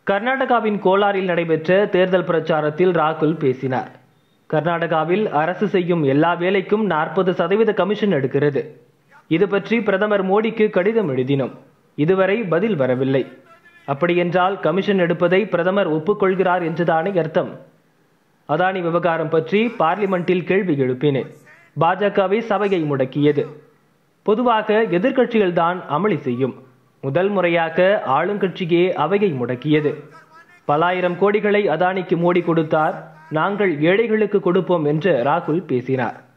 கர்நாடகாவின் கோலாரில் நடைபெற்ற தேர்தல் பிரச்சாரத்தில் ராகுல் பேசினார் கர்நாடகாவில் அரசு செய்யும் எல்லா வேலைக்கும் நாற்பது சதவீத கமிஷன் எடுக்கிறது இது பற்றி பிரதமர் மோடிக்கு கடிதம் எழுதினோம் இதுவரை பதில் வரவில்லை அப்படியென்றால் கமிஷன் எடுப்பதை பிரதமர் ஒப்புக்கொள்கிறார் என்றுதானே அர்த்தம் அதானி விவகாரம் பற்றி பார்லிமெண்டில் கேள்வி எழுப்பினேன் பாஜகவை சபையை முடக்கியது பொதுவாக எதிர்க்கட்சிகள்தான் அமளி செய்யும் முதல் முறையாக ஆளுங்கட்சியே அவையை முடக்கியது பலாயிரம் கோடிகளை அதானிக்கு மோடி கொடுத்தார் நாங்கள் ஏழைகளுக்கு கொடுப்போம் என்று ராகுல் பேசினார்